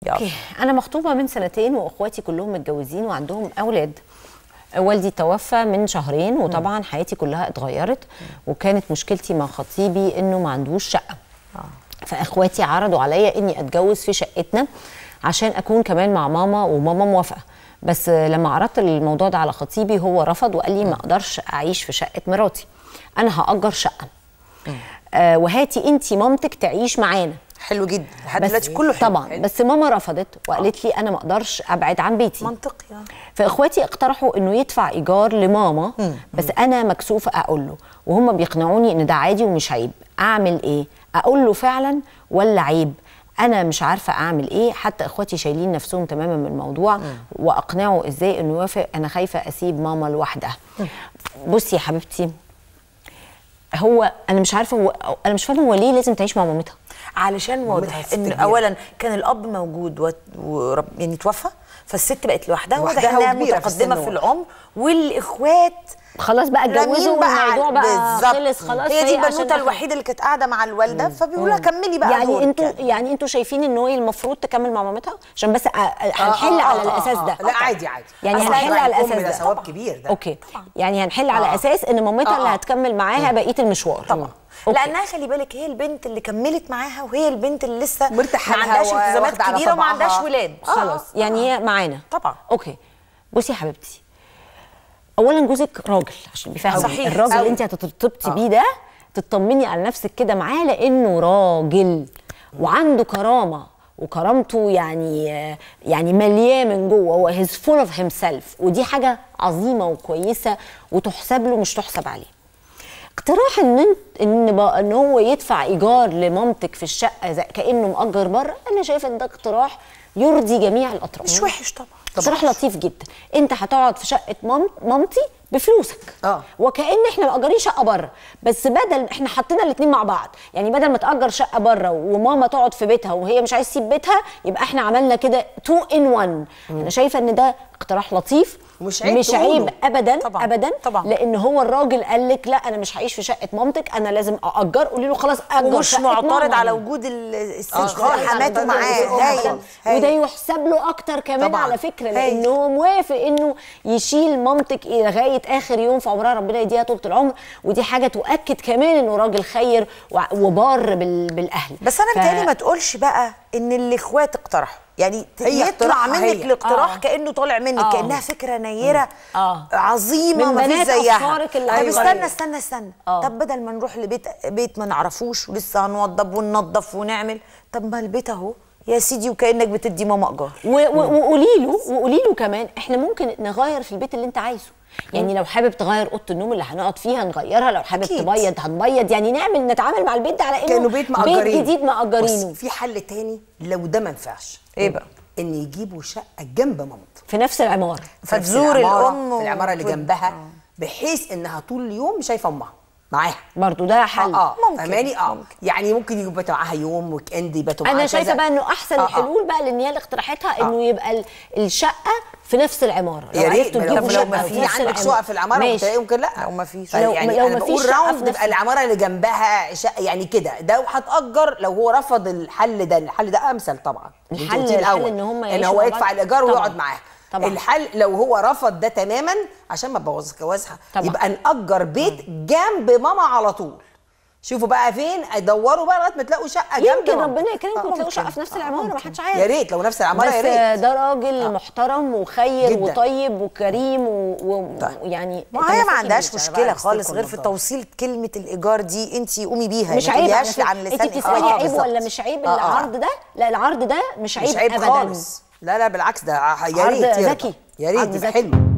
اوكي انا مخطوبه من سنتين واخواتي كلهم متجوزين وعندهم اولاد والدي توفى من شهرين وطبعا حياتي كلها اتغيرت وكانت مشكلتي مع خطيبي انه ما عندوش شقه فاخواتي عرضوا عليا اني اتجوز في شقتنا عشان اكون كمان مع ماما وماما موافقه بس لما عرضت الموضوع ده على خطيبي هو رفض وقال لي ما اقدرش اعيش في شقه مراتي انا هاجر شقه آه وهاتي انت مامتك تعيش معانا حلو جدا لحد بس دلوقتي كله حلو طبعا بس ماما رفضت وقالت لي انا ما اقدرش ابعد عن بيتي منطقي آه. فاخواتي اقترحوا انه يدفع ايجار لماما بس انا مكسوفه اقول له وهم بيقنعوني ان ده عادي ومش عيب اعمل ايه اقول له فعلا ولا عيب انا مش عارفه اعمل ايه حتى اخواتي شايلين نفسهم تماما من الموضوع واقنعه ازاي انه يوافق انا خايفه اسيب ماما لوحدها بصي يا حبيبتي هو انا مش عارفه هو انا مش فاهمه هو ليه لازم تعيش مع مامتها علشان واضح ست ان كبيرة. اولا كان الاب موجود وت- ورب يعني توفى فالست بقت لوحدها واضح لوحدها انها وكبيرة في متقدمه السن في العمر والاخوات خلاص بقى اتجوزوا رامين والموضوع بقى بالظبط. خلص خلاص هي دي فهي عشان البنوته دخلت. الوحيده اللي كانت قاعده مع الوالده فبيقولوا لها كملي بقى يعني دورك انتوا يعني. يعني انتوا شايفين ان هو المفروض تكمل مع مامتها عشان بس أ- أ- هنحل آه، على آه، الاساس آه، ده لا عادي عادي يعني أصل هنحل راعي على الأم الاساس ده ده ثواب كبير ده اوكي يعني هنحل على اساس ان مامتها اللي آه. هتكمل معاها بقيه المشوار طبعا أوكي. لانها خلي بالك هي البنت اللي كملت معاها وهي البنت اللي لسه مرتاحة ما لها عندهاش و- التزامات واخدة على كبيره وما طبعها. عندهاش ولاد خلاص يعني هي معانا طبعا. اوكي بصي يا حبيبتي اولا جوزك راجل عشان بيفهم صحيح. الراجل اللي أوي. انت هترتبطي بيه ده تطمني على نفسك كده معاه لانه راجل وعنده كرامه وكرامته يعني يعني ملياه من جوه هو هيز فول اوف هيم سيلف ودي حاجه عظيمه وكويسه وتحسب له مش تحسب عليه اقتراح ان انت ان بقى ان هو يدفع ايجار لمامتك في الشقه زي كانه مأجر بره انا شايفه ان ده اقتراح يرضي جميع الاطراف مش وحش طبعا اقتراح لطيف جدا انت هتقعد في شقه مام مامتي بفلوسك اه. وكأن احنا مأجرين شقه بره بس بدل احنا حطينا الاثنين مع بعض يعني بدل ما تأجر شقه بره وماما تقعد في بيتها وهي مش عايز تسيب بيتها يبقى احنا عملنا كده تو ان وان انا شايفه ان ده اقتراح لطيف ومش عيب مش تقوله. عيب ابدا طبعاً. ابدا طبعاً. لان هو الراجل قال لك لا انا مش هعيش في شقه مامتك انا لازم ااجر قولي له خلاص اجر ومش شقة معترض ماما. على وجود ال- الست آه، خالص. حماته أبداً. معاه أبداً. هايل وده هايل. يحسب له اكتر كمان طبعاً. على فكره هايل. لان هو موافق انه يشيل مامتك لغايه اخر يوم في عمرها ربنا يديها طول العمر ودي حاجه تؤكد كمان انه راجل خير وع- وبار بال- بالاهل بس انا ف- بتهيألي ما تقولش بقى ان الاخوات اقترحوا يعني ت- هي يطلع اقتراحها منك هي. الاقتراح آه. كانه طالع منك آه. كانها فكره نيره آه. عظيمه من ما فيش بنات زيها أفكارك اللي طب أيوة. استنى استنى استنى آه. طب بدل ما نروح لبيت بيت ما نعرفوش ولسه هنوضب وننظف ونعمل طب ما البيت اهو يا سيدي وكانك بتدي ماما ايجار و- و- وقولي له وقولي له كمان احنا ممكن نغير في البيت اللي انت عايزه يعني لو حابب تغير اوضه النوم اللي هنقعد فيها نغيرها لو حابب أكيد. تبيض هنبيض يعني نعمل نتعامل مع البيت ده على انه كانوا بيت مأجرين بيت جديد مأجرينه بس في حل تاني لو ده ما ينفعش إيه بقى؟ ان يجيبوا شقه جنب مامته في نفس العماره في نفس فتزور العمارة، الأم في العماره اللي وت- جنبها بحيث انها طول اليوم شايفه امها معاها برضو ده حل اه اه ممكن، فهماني اه ممكن. يعني ممكن يبقى معاها يوم ويك اند يباتوا معاها انا شايفه كذا. بقى انه احسن آه، آه. الحلول بقى لان هي اللي اقترحتها انه يبقى ال- الشقه في نفس العماره يا ريت عرفتوا ما تجيبوا لو شقه ما في في نفس عندك شقق في العماره ماشي. ممكن يمكن لا لو ما فيش. لو- يعني لو انا ما بقول فيش شقة راوند في نفس- يبقى العماره اللي جنبها شقه يعني كده ده وهتاجر لو هو رفض الحل ده الحل ده امثل طبعا اللي الحل- أنت قلتيه الحل الأول. إن هم ان يعيشوا هو مع يدفع بعض. الايجار طبعاً. ويقعد معاها طبعاً. الحل لو هو رفض ده تماما عشان ما تبوظ جوازها طبعاً. يبقى نأجر بيت جنب ماما على طول شوفوا بقى فين دوروا بقى لغايه ما تلاقوا شقه جنب يمكن مامتك. ربنا يكرمكم آه، وتلاقوا ممكن. شقه في نفس آه، العماره ما ممكن. حدش عارف يا ريت لو نفس العماره يا بس ريت ده راجل محترم وخير جداً. وطيب وكريم و- و- طيب. ويعني ما هي ما عندهاش مش مشكله عارف خالص أستيك غير في ولا توصيل كلمه الايجار دي انت قومي بيها مش ما عيب على تقوليهاش عن فكرة. لسانك انت بتسالي آه، عيب بالظبط. ولا مش عيب آه، آه. العرض ده لا العرض ده مش عيب مش عيب ابدا خالص لا لا بالعكس ده يا عرض ريت يرضى. ذكي. يا ريت عرض يبقى ذكي. حلو